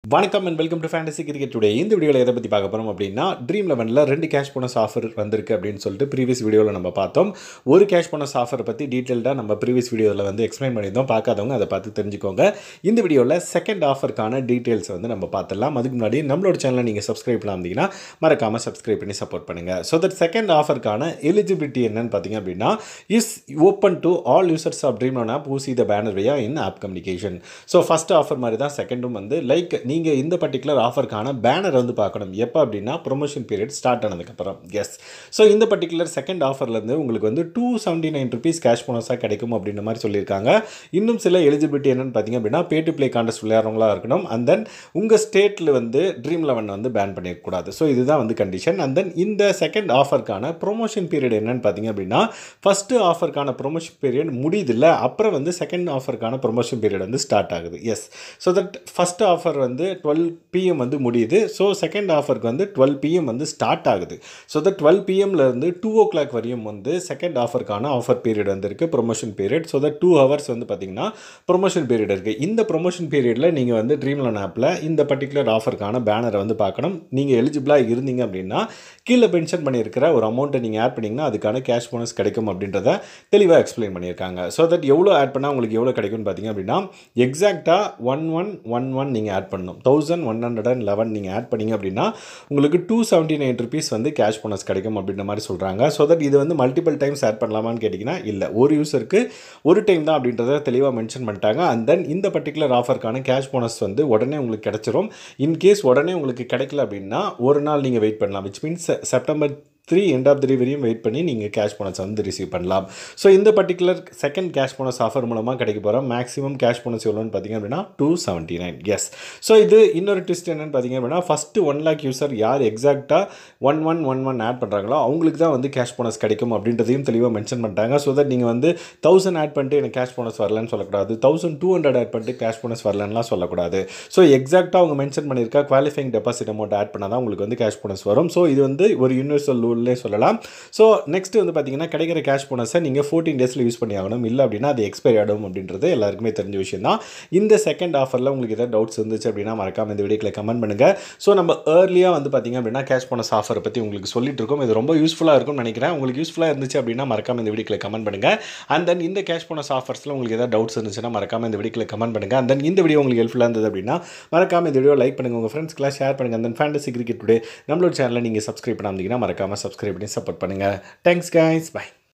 வணக்கம் and welcome to fantasy cricket today இந்த வீடியோவில் எதை பற்றி பார்க்க போகிறோம் அப்படின்னா ட்ரீம் லெவனில் ரெண்டு கேஷ் போனஸ் ஆஃபர் வந்திருக்கு அப்படின்னு சொல்லிட்டு ப்ரீவியஸ் வீடியோவில் நம்ம பார்த்தோம் ஒரு கேஷ் போனஸ் ஆஃபர் பற்றி டீட்டெயில்டாக நம்ம ப்ரீவியஸ் வீடியோவில் வந்து எக்ஸ்பிளைன் பண்ணியிருந்தோம் பார்க்காதவங்க அதை பார்த்து தெரிஞ்சுக்கோங்க இந்த வீடியோவில் செகண்ட் ஆஃபருக்கான டீட்டெயில்ஸ் வந்து நம்ம பார்த்துடலாம் அதுக்கு முன்னாடி நம்மளோட சேனலை நீங்கள் சப்ஸ்கிரைப் பண்ணாமீங்கன்னா மறக்காமல் சப்ஸ்கிரைப் பண்ணி சப்போர்ட் பண்ணுங்கள் ஸோ தட் செகண்ட் ஆஃபருக்கான எலிஜிபிலிட்டி என்னன்னு பார்த்தீங்க அப்படின்னா is open to all users of Dream loan app who see the banner via in app communication so first offer மாதிரி தான் செகண்டும் வந்து லைக் நீங்கள் இந்த பர்டிகுலர் ஆஃபருக்கான பேனர் வந்து பார்க்கணும் எப்போ அப்படின்னா ப்ரொமோஷன் பீரியட் ஸ்டார்ட் ஆனதுக்கப்புறம் எஸ் ஸோ இந்த பர்டிகுலர் செகண்ட் ஆஃபர்லேருந்து உங்களுக்கு வந்து two seventy nine rupees cash போனஸாக கிடைக்கும் அப்படின்ற மாதிரி சொல்லியிருக்காங்க இன்னும் சில எலிஜிபிலிட்டி என்னன்னு பார்த்தீங்க அப்படின்னா பே டு ப்ளே கான்டெஸ்ட் விளையாடுறவங்களா இருக்கணும் அண்ட் தென் உங்கள் ஸ்டேட்டில் வந்து ட்ரீம் லெவன் வந்து பேன் பண்ணிடக்கூடாது ஸோ இதுதான் வந்து கண்டிஷன் அண்ட் தென் இந்த செகண்ட் ஆஃபருக்கான ப்ரொமோஷன் பீரியட் என்னன்னு பார்த்தீங்க அப்படின்னா ஃபஸ்ட்டு ஆஃபருக்கான ப்ரொமோஷன் பீரியட் முடியுதில்ல அப்புறம் வந்து செகண்ட் ஆஃபருக்கான ப்ரொமோஷன் பீரியட் வந்து ஸ்டார்ட் ஆகுது yes so that first offer வந்து டுவெல் பிஎம் வந்து முடியுது ஸோ செகண்ட் ஆஃபருக்கு வந்து டுவெல் பிஎம் வந்து ஸ்டார்ட் ஆகுது ஸோ தட் டுவெல் பிஎம்லேருந்து டூ ஓ கிளாக் வரையும் வந்து செகண்ட் ஆஃபருக்கான ஆஃபர் பீரியட் வந்து இருக்குது promotion period so that two hours வந்து பார்த்திங்கன்னா ப்ரொமோஷன் பீரியட் இருக்குது இந்த ப்ரொமோஷன் பீரியடில் நீங்கள் வந்து ட்ரீம் லோன் ஆப்பில் இந்த பர்டிகுலர் ஆஃபருக்கான பேனரை வந்து பார்க்கணும் நீங்கள் எலிஜிபிளாக இருந்தீங்க அப்படின்னா கீழே மென்ஷன் பண்ணியிருக்கிற ஒரு அமௌண்ட்டை நீங்கள் ஆட் பண்ணிங்கன்னா அதுக்கான கேஷ் போனஸ் கிடைக்கும் அப்படின்றத தெளிவாக எக்ஸ்பிளைன் பண்ணியிருக்காங்க ஸோ தட் எவ்வளோ ஆட் பண்ணால் உங்களுக்கு எவ்வளோ கிடைக்கும்னு பார்த்தீங்க அப்படின்னா எக்ஸாக்டாக ஒன் ஒன் ஒன் ஒன் நீங்கள் ஆட் பண்ணணும் thousand one hundred and eleven நீங்கள் ஆட் பண்ணீங்க அப்படின்னா உங்களுக்கு டூ செவன்ட்டி நைன் ருபீஸ் வந்து கேஷ் போனஸ் கிடைக்கும் அப்படின்ற மாதிரி சொல்கிறாங்க ஸோ தட் இது வந்து மல்டிபிள் டைம்ஸ் ஆட் பண்ணலாமான்னு கேட்டிங்கன்னா இல்லை ஒரு யூஸருக்கு ஒரு டைம் தான் அப்படின்றத தெளிவாக மென்ஷன் பண்ணிட்டாங்க அண்ட் தென் இந்த பர்டிகுலர் ஆஃபருக்கான கேஷ் போனஸ் வந்து உடனே உங்களுக்கு கிடச்சிரும் இன்கேஸ் உடனே உங்களுக்கு கிடைக்கல அப்படின்னா ஒரு நாள் நீங்கள் வெயிட் பண்ணலாம் which means September three end of three வரையும் வெயிட் பண்ணி நீங்கள் கேஷ் போனஸ் வந்து ரிசீவ் பண்ணலாம் ஸோ இந்த particular second cash bonus offer மூலமாக கிடைக்க போகிற மேக்ஸிமம் கேஷ் போனஸ் எவ்வளோன்னு பார்த்தீங்க அப்படின்னா two seventy nine yes so இது இன்னொரு ட்விஸ்ட் என்னென்னு பார்த்தீங்க அப்படின்னா ஃபஸ்ட்டு ஒன் லேக் யூசர் யார் எக்ஸாக்டாக one one one one add பண்ணுறாங்களோ அவங்களுக்கு தான் வந்து கேஷ் போனஸ் கிடைக்கும் அப்படின்றதையும் தெளிவாக மென்ஷன் பண்ணிட்டாங்க ஸோ தட் நீங்கள் வந்து தௌசண்ட் ஆட் பண்ணிட்டு எனக்கு கேஷ் போனஸ் வரலன்னு சொல்லக்கூடாது தௌசண்ட் டூ ஹண்ட்ரட் ஆட் பண்ணிட்டு கேஷ் போனஸ் வரலன்னுலாம் சொல்லக்கூடாது ஸோ எக்ஸாக்டாக அவங்க மென்ஷன் பண்ணியிருக்கா குவாலிஃபைங் டெபாசிட் அமௌண்ட் ஆட் பண்ணால் தான் உங்களுக்கு வந்து கேஷ் போனஸ் வரும் ஸோ இது வந்து ஒரு யூனிவர்சல் ரூல்லே சொல்லலாம் ஸோ நெக்ஸ்ட் வந்து பார்த்தீங்கன்னா கிடைக்கிற கேஷ் போனஸை நீங்கள் ஃபோர்டீன் டேஸில் யூஸ் பண்ணி ஆகணும் இல்லை அப்படின்னா அது எக்ஸ்பைரி ஆகும் அப்படின்றது எல்லாருக்குமே தெரிஞ்ச விஷயம் தான் இந்த செகண்ட் ஆஃபரில் உங்களுக்கு ஏதாவது டவுட்ஸ் இருந்துச்சு அப்படின்னா மறக்காம இந்த வீடியோக்கில் கமெண்ட் பண்ணுங்கள் ஸோ நம்ம ஏர்லியாக வந்து பார்த்தீங்க அப்படின்னா கேஷ் போனஸ் ஆஃபரை பற்றி உங்களுக்கு சொல்லிட்டு இருக்கோம் இது ரொம்ப யூஸ்ஃபுல்லாக இருக்கும்னு நினைக்கிறேன் உங்களுக்கு யூஸ்ஃபுல்லாக இருந்துச்சு அப்படின்னா மறக்காம இந்த வீடியோக்கில் கமெண்ட் பண்ணுங்கள் அண்ட் தென் இந்த கேஷ் போனஸ் ஆஃபர்ஸில் உங்களுக்கு ஏதாவது டவுட்ஸ் இருந்துச்சுன்னா மறக்காம இந்த வீடியோக்கில் கமெண்ட் பண்ணுங்கள் அண்ட் தென் இந்த வீடியோ உங்களுக்கு ஹெல்ப்ஃபுல்லாக இருந்தது அப்படின்னா மறக்காம இந்த வீடியோ லைக் பண்ணுங்கள் உங்கள் ஃப்ரெண்ட்ஸ்க்குலாம் ஷேர் பண்ணுங்கள் அந்த ஃபேண்டசி கிரிக்கெட் டுடே நம்மளோட சேனலை நீங்கள் சப்ஸ்கிரைப் பண்ணாமீங்கன்னா மறக்காமல் சப்ஸ்கிரைப் பண்ணி சப்போர்ட் பண்ணுங்கள் தேங்க்ஸ் கைஸ் பை